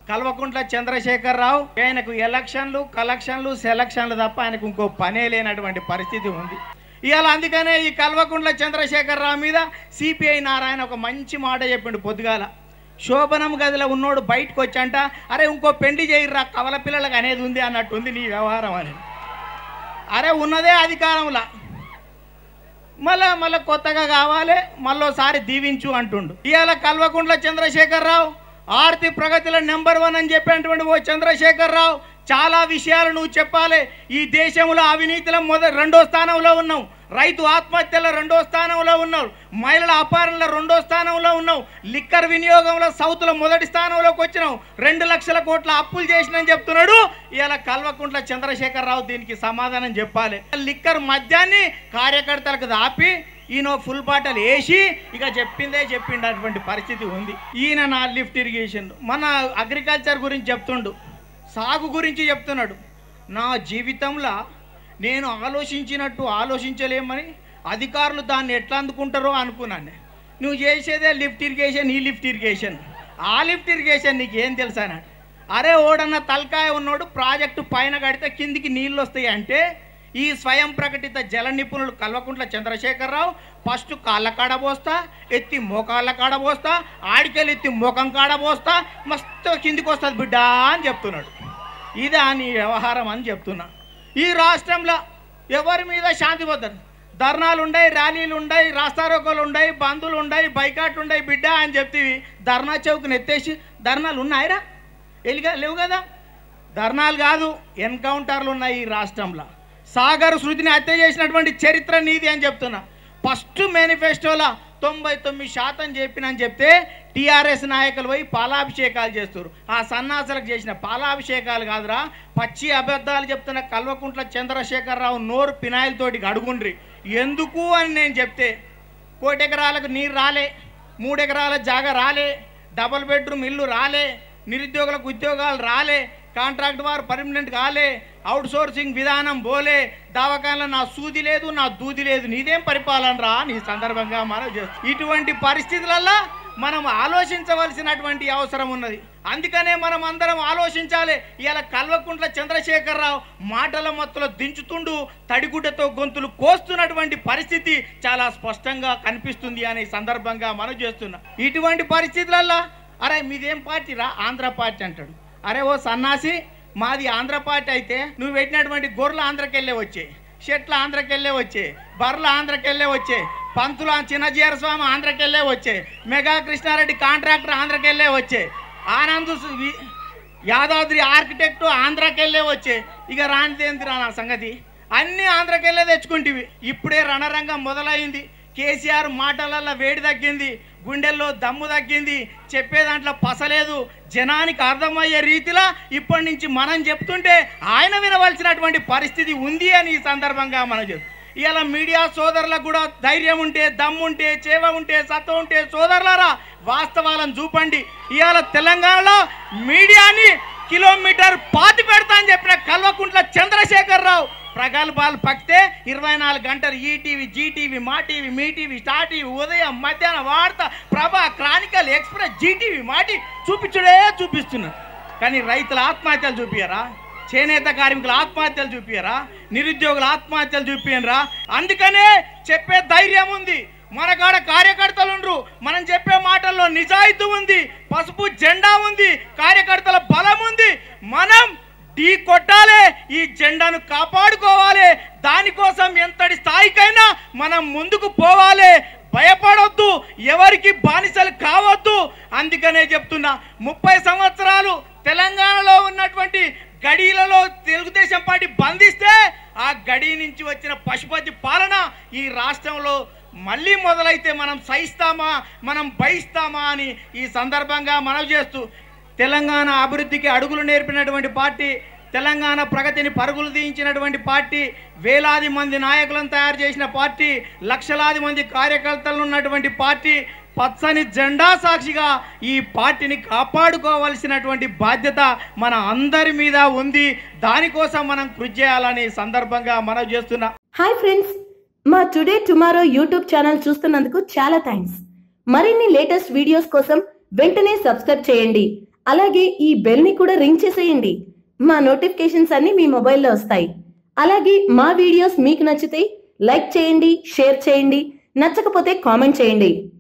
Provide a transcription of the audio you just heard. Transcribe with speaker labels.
Speaker 1: కల్వకుంట్ల చంద్రశేఖరరావు ఆయనకు ఎలక్షన్లు కలెక్షన్లు సెలక్షన్లు తప్ప ఆయనకు ఇంకో పనే లేనటువంటి పరిస్థితి ఉంది ఇవాళ అందుకనే ఈ కల్వకుంట్ల చంద్రశేఖరరావు మీద సిపిఐ నారాయణ ఒక మంచి మాట చెప్పిండు పొద్దుగాల శోభనం గదిలో ఉన్నోడు బయటకు వచ్చంట అరే ఇంకో పెండి చేయర్రా కవల పిల్లలకు అనేది ఉంది అన్నట్టు ఉంది నీ వ్యవహారం అని అరే ఉన్నదే అధికారంలా మళ్ళా మళ్ళీ కొత్తగా కావాలి మళ్ళోసారి దీవించు అంటుండు ఇవాళ కల్వకుంట్ల చంద్రశేఖరరావు ఆర్థిక ప్రగతిలో నెంబర్ వన్ అని చెప్పినటువంటి ఓ చంద్రశేఖరరావు చాలా విషయాలు నువ్వు చెప్పాలి ఈ దేశంలో అవినీతిలో మొదటి రెండో స్థానంలో ఉన్నావు రైతు ఆత్మహత్యలో రెండో స్థానంలో ఉన్నావు మహిళల అపారణలో రెండో స్థానంలో ఉన్నావు లిక్కర్ వినియోగంలో సౌత్లో మొదటి స్థానంలోకి వచ్చినావు రెండు లక్షల కోట్ల అప్పులు చేసినని చెప్తున్నాడు ఇలా కల్వకుంట్ల చంద్రశేఖరరావు దీనికి సమాధానం చెప్పాలి లిక్కర్ మద్యాన్ని కార్యకర్తలకు దాపి ఈయన ఫుల్ బాటలు వేసి ఇక చెప్పిందే చెప్పిండటువంటి పరిస్థితి ఉంది ఈయన నా లిఫ్ట్ ఇరిగేషన్ మన అగ్రికల్చర్ గురించి చెప్తుండు సాగు గురించి చెప్తున్నాడు నా జీవితంలో నేను ఆలోచించినట్టు ఆలోచించలేమని అధికారులు దాన్ని ఎట్లా అందుకుంటారో అనుకున్నాను నువ్వు చేసేదే లిఫ్ట్ ఇరిగేషన్ ఈ లిఫ్ట్ ఇరిగేషన్ ఆ లిఫ్ట్ ఇరిగేషన్ నీకు ఏం తెలుసా అన్నాడు అరే ఓడన్న తలకాయ ఉన్నోడు ప్రాజెక్టు పైన కడితే కిందికి నీళ్ళు వస్తాయి అంటే ఈ స్వయం ప్రకటిత జల నిపుణులు కల్వకుంట్ల చంద్రశేఖరరావు ఫస్ట్ కాళ్ళ కాడ పోస్తా ఎత్తి మోకాళ్ళ కాడ పోస్తా ఆడికెళ్ళి ఎత్తి ముఖం కాడ పోస్తా మస్తు కిందికి వస్తుంది బిడ్డ అని చెప్తున్నాడు ఇదే నీ వ్యవహారం అని చెప్తున్నా ఈ రాష్ట్రంలో ఎవరి మీద శాంతి పోతారు ధర్నాలు ఉండయి ర్యాలీలు ఉండయి రాస్తారోకోలు ఉండయి బంధులు ఉండయి బైకాట్లు ఉండయి బిడ్డ అని చెప్తే ధర్నా చౌక్ని ఎత్తేసి ధర్నాలు ఉన్నాయిరా ఎలిగా లేవు కదా ధర్నాలు కాదు ఎన్కౌంటర్లు ఉన్నాయి ఈ రాష్ట్రంలో సాగర్ శృతిని హత్య చేసినటువంటి చరిత్ర నీది అని చెప్తున్నా ఫస్ట్ మేనిఫెస్టోలో తొంభై తొమ్మిది శాతం చెప్పినని చెప్తే టీఆర్ఎస్ నాయకులు పోయి పాలాభిషేకాలు చేస్తారు ఆ సన్నాసులకు చేసిన పాలాభిషేకాలు కాదురా పచ్చి అబద్ధాలు చెప్తున్న కల్వకుంట్ల చంద్రశేఖరరావు నోరు పినాయిలతోటి అడుగుండ్రి ఎందుకు అని నేను చెప్తే కోటి ఎకరాలకు నీరు రాలే మూడు ఎకరాల జాగా రాలే డబుల్ బెడ్రూమ్ ఇల్లు రాలే నిరుద్యోగులకు ఉద్యోగాలు రాలే కాంట్రాక్ట్ వారు పర్మనెంట్ కాలే అవుట్ సోర్సింగ్ విధానం పోలే దవాఖానలో నా సూది లేదు నా దూది లేదు నీదేం పరిపాలన రా నీ సందర్భంగా మనం చేస్తాం ఇటువంటి పరిస్థితులలో మనం ఆలోచించవలసినటువంటి అవసరం ఉన్నది అందుకనే మనం అందరం ఆలోచించాలి ఇలా కల్వకుంట్ల చంద్రశేఖరరావు మాటల మత్తులో దించుతుండు తడిగుడ్డతో గొంతులు కోస్తున్నటువంటి పరిస్థితి చాలా స్పష్టంగా కనిపిస్తుంది అనే సందర్భంగా మనం చేస్తున్నాం ఇటువంటి పరిస్థితులల్లో అరే మీదేం పార్టీ రా ఆంధ్ర పార్టీ అంటాడు అరే ఓ సన్నాసి మాది ఆంధ్ర పార్టీ అయితే నువ్వు పెట్టినటువంటి గొర్రెలు ఆంధ్రకెళ్ళే వచ్చాయి షెట్ల ఆంధ్రకెళ్ళే వచ్చే బర్రెలు ఆంధ్రకెళ్ళే వచ్చే పంతులు చిన్నజీర స్వామి ఆంధ్రకెళ్ళే వచ్చే మెగా కృష్ణారెడ్డి కాంట్రాక్టర్ ఆంధ్రకెళ్ళే వచ్చే ఆనంద్ సు- వి- యాదాద్రి ఆర్కిటెక్ట్ ఆంధ్రకెళ్ళే వచ్చే ఇక రానిదేందిరా నా సంగతి అన్నీ ఆంధ్రకెళ్ళే తెచ్చుకుంటివి ఇప్పుడే రణరంగం మొదలైంది కేసీఆర్ మాటలల్లో వేడి తగ్గింది గుండెల్లో దమ్ము తగ్గింది చెప్పే దాంట్లో పసలేదు జనానికి అర్థమయ్యే రీతిలో ఇప్పటి నుంచి మనం చెప్తుంటే ఆయన వినవలసినటువంటి పరిస్థితి ఉంది అని ఈ సందర్భంగా మనం చెప్తాం ఇవాళ మీడియా సోదరులకు కూడా ధైర్యం ఉంటే దమ్ము ఉంటే చేవ ఉంటే సత్వం ఉంటే సోదరులారా వాస్తవాలను చూపండి ఇవాళ తెలంగాణలో మీడియాని కిలోమీటర్ పాతి పెడతా అని చెప్పిన కల్వకుంట్ల చంద్రశేఖరరావు ప్రగల్భాలు పక్కితే ఇరవై నాలుగు గంటలు ఈటీవీ జీటీవీ మా టీవీ మీ టీవీ స్టార్ టీవీ ఉదయం మధ్యాహ్నం వార్త ప్రభా క్రానికల్ ఎక్స్ప్రెస్ జీటీవీ మాటి చూపించుడే చూపిస్తున్నారు కానీ రైతుల ఆత్మహత్యలు చూపియరా చేనేత కార్మికుల ఆత్మహత్యలు చూపియరా నిరుద్యోగుల ఆత్మహత్యలు చూపియరా అందుకనే చెప్పే ధైర్యం ఉంది మన కాడ కార్యకర్తలు ఉండ్రు మనం చెప్పే మాటల్లో నిజాయితీ ఉంది పసుపు జెండా ఉంది కార్యకర్తల బలం ఉంది మనం ఢీ కొట్టాలి ఈ జెండాను కాపాడుకోవాలి దానికోసం ఎంతటి స్థాయికైనా మనం ముందుకు పోవాలి భయపడొద్దు ఎవరికి బానిసలు కావద్దు అందుకనే చెప్తున్నా ముప్పై సంవత్సరాలు తెలంగాణలో ఉన్నటువంటి గడిలలో తెలుగుదేశం పార్టీ బంధిస్తే ఆ గడి నుంచి వచ్చిన పశుపతి పాలన ఈ రాష్ట్రంలో మళ్ళీ మొదలైతే మనం సహిస్తామా మనం భయిస్తామా అని ఈ సందర్భంగా మనవి చేస్తూ తెలంగాణ అభివృద్ధికి అడుగులు నేర్పినటువంటి పార్టీ తెలంగాణ ప్రగతిని పరుగులు తీయించినటువంటి పార్టీ వేలాది మంది నాయకులను తయారు చేసిన పార్టీ లక్షలాది మంది కార్యకర్తలు ఉన్నటువంటి పార్టీ పచ్చని జెండా సాక్షిగా ఈ పార్టీని కాపాడుకోవాల్సినటువంటి బాధ్యత మన అందరి మీద ఉంది దానికోసం మనం కృషి చేయాలని ఈ సందర్భంగా మనవి చేస్తున్నా
Speaker 2: హాయ్ ఫ్రెండ్స్ మా టుడే టుమారో యూట్యూబ్ ఛానల్ చూస్తున్నందుకు చాలా థ్యాంక్స్ మరిన్ని లేటెస్ట్ వీడియోస్ కోసం వెంటనే సబ్స్క్రైబ్ చేయండి అలాగే ఈ బెల్ ని కూడా రింగ్ చేసేయండి మా నోటిఫికేషన్స్ అన్ని మీ మొబైల్లో వస్తాయి అలాగే మా వీడియోస్ మీకు నచ్చితే లైక్ చేయండి షేర్ చేయండి నచ్చకపోతే కామెంట్ చేయండి